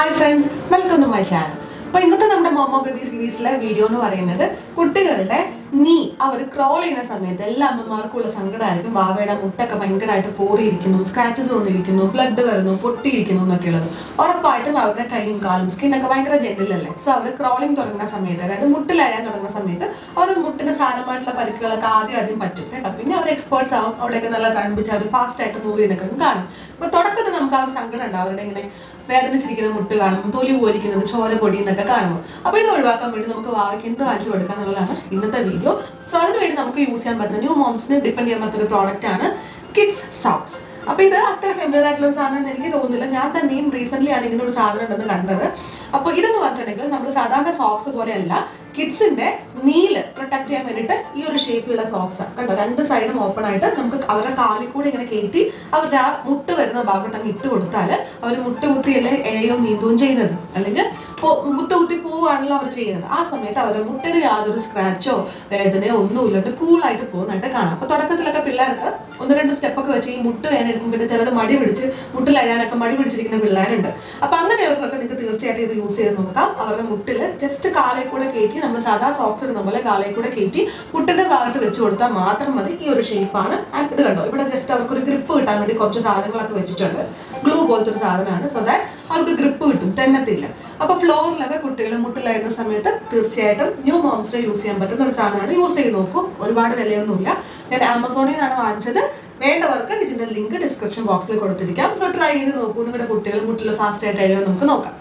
hi friends welcome to my channel അപ്പൊ ഇന്നത്തെ നമ്മുടെ മോമോ ബേബി സീരീസിലെ വീഡിയോ എന്ന് പറയുന്നത് കുട്ടികളുടെ നീ അവർ ക്രോൾ ചെയ്യുന്ന സമയത്ത് എല്ലാ അമ്മമാർക്കുള്ള സങ്കടമായിരിക്കും ബാവയുടെ മുട്ടൊക്കെ ഭയങ്കരമായിട്ട് പോറിയിരിക്കുന്നു സ്ക്രാച്ചസ് വന്നിരിക്കുന്നു ബ്ലഡ് വരുന്നു പൊട്ടിയിരിക്കുന്നു എന്നൊക്കെ ഉള്ളത് ഉറപ്പായിട്ടും അവരുടെ കൈയും കാലും സ്കിന്നൊക്കെ ഭയങ്കര ജെന്റിലല്ലേ സോ അവർ ക്രോളിംഗ് തുടങ്ങുന്ന സമയത്ത് അതായത് മുട്ടിലഴയാൻ തുടങ്ങുന്ന സമയത്ത് അവർ മുട്ടിന് സാരമായിട്ടുള്ള പരിക്കുകളൊക്കെ ആദ്യം ആദ്യം പറ്റും കേട്ടോ പിന്നെ അവർ എക്സ്പേർട്സ് ആവും അവിടെയൊക്കെ നല്ല തണുപ്പിച്ച് അവർ ഫാസ്റ്റ് ആയിട്ട് മൂവ് ചെയ്യുന്നൊക്കെ കാണും അപ്പൊ തുടക്കത്തിൽ നമുക്ക് ആ ഒരു സങ്കടം ഉണ്ടാവും അവരുടെ ഇങ്ങനെ വേദനിച്ചിരിക്കുന്ന മുട്ട് കാണും തൊലി പോലിക്കുന്നത് ചോര പൊടിയെന്നൊക്കെ കാണുമ്പോൾ അപ്പൊ ഇത് ഒഴിവാക്കാൻ വേണ്ടി നമുക്ക് വാവയ്ക്ക് എന്ത് വാങ്ങിച്ചു കൊടുക്കാം എന്നുള്ളതാണ് ഇന്നത്തെ വീഡിയോ സോ അതിനുവേണ്ടി നമുക്ക് യൂസ് ചെയ്യാൻ പറ്റുന്ന ന്യൂ മോംസിന് ഡിപ്പെൻഡ് ചെയ്യാൻ പറ്റുന്ന ഒരു പ്രോഡക്റ്റ് ആണ് കിഡ്സ് സോക്സ് അപ്പൊ ഇത് അത്ര ഫെമിലർ ആയിട്ടുള്ള ഒരു സാധനം എന്ന് എനിക്ക് തോന്നുന്നില്ല ഞാൻ തന്നെയും റീസെന്റ് ആണ് ഇങ്ങനെ ഒരു സാധനം ഉണ്ടെന്ന് കണ്ടത് അപ്പൊ ഇതെന്ന് പറഞ്ഞിട്ടുണ്ടെങ്കിൽ നമ്മൾ സാധാരണ സോക്സ് പോലെയല്ല കിഡ്സിന്റെ നീല് പ്രൊട്ടക്ട് ചെയ്യാൻ വേണ്ടിയിട്ട് ഈ ഒരു ഷേപ്പിലുള്ള സോക്സ് കണ്ടോ രണ്ട് സൈഡും ഓപ്പൺ ആയിട്ട് നമുക്ക് അവരുടെ കാലിൽ കൂടെ ഇങ്ങനെ കയറ്റി അവരുടെ ആ മുട്ട് വരുന്ന ഭാഗത്ത് അങ്ങ് ഇട്ട് കൊടുത്താൽ അവർ മുട്ട് കുത്തിയല്ലേ ഇഴയോ നീന്തുകയും ചെയ്യുന്നത് അല്ലെങ്കിൽ പോ- മുട്ട് കുത്തി പോവുകയാണല്ലോ അവർ ചെയ്യുന്നത് ആ സമയത്ത് അവരുടെ മുട്ടിന് യാതൊരു സ്ക്രാച്ചോ വേദനയോ ഒന്നും ഇല്ലാണ്ട് കൂളായിട്ട് പോകുന്നതായിട്ട് കാണാം അപ്പൊ തുടക്കത്തിലൊക്കെ പിള്ളേർക്ക് ഒന്ന് രണ്ട് സ്റ്റെപ്പൊക്കെ വെച്ച് ഈ മുട്ട് വേദന എടുക്കും പിന്നെ ചിലർ മടി പിടിച്ച് മുട്ടിൽ അഴയാനൊക്കെ മടി പിടിച്ചിരിക്കുന്ന പിള്ളേരുണ്ട് അപ്പൊ അങ്ങനെയുള്ളവർക്ക് നിങ്ങൾക്ക് തീർച്ചയായിട്ടും ഇത് യൂസ് ചെയ്ത് നോക്കാം അവരുടെ മുട്ടിൽ ജസ്റ്റ് കാലേ കൂടെ കയറ്റി നമ്മൾ സാധാ സോക്സ് ഇടുന്ന പോലെ കാലേ കൂടെ കയറ്റി മുട്ടിന്റെ ഭാഗത്ത് വെച്ച് കൊടുത്താൽ മാത്രം മതി ഈ ഒരു ഷേപ്പാണ് ഇത് കണ്ടോ ഇവിടെ ജസ്റ്റ് അവർക്ക് ഒരു ഗ്രിപ്പ് കിട്ടാൻ വേണ്ടി കുറച്ച് സാധനങ്ങളൊക്കെ വെച്ചിട്ടുണ്ട് ഗ്ലൂ പോലത്തെ ഒരു സാധനമാണ് സോ ദാറ്റ് അവർക്ക് ഗ്രിപ്പ് കിട്ടും തെന്നത്തില്ല അപ്പൊ ഫ്ലോറിലൊക്കെ കുട്ടികൾ മുട്ടിലായിരുന്ന സമയത്ത് തീർച്ചയായിട്ടും ന്യൂ മോംസ് യൂസ് ചെയ്യാൻ പറ്റുന്ന ഒരു സാധനമാണ് യൂസ് ചെയ്ത് നോക്കൂ ഒരുപാട് വിലയൊന്നുമില്ല ഞാൻ ആമസോണിൽ നിന്നാണ് വാങ്ങിച്ചത് വേണ്ടവർക്ക് ഇതിന്റെ ലിങ്ക് ഡിസ്ക്രിപ്ഷൻ ബോക്സിൽ കൊടുത്തിരിക്കാം സോ ട്രൈ ചെയ്ത് നോക്കൂ നിങ്ങളുടെ കുട്ടികൾ മുട്ടിൽ ഫാസ്റ്റ് ആയിട്ട് എഴുതാൻ നമുക്ക് നോക്കാം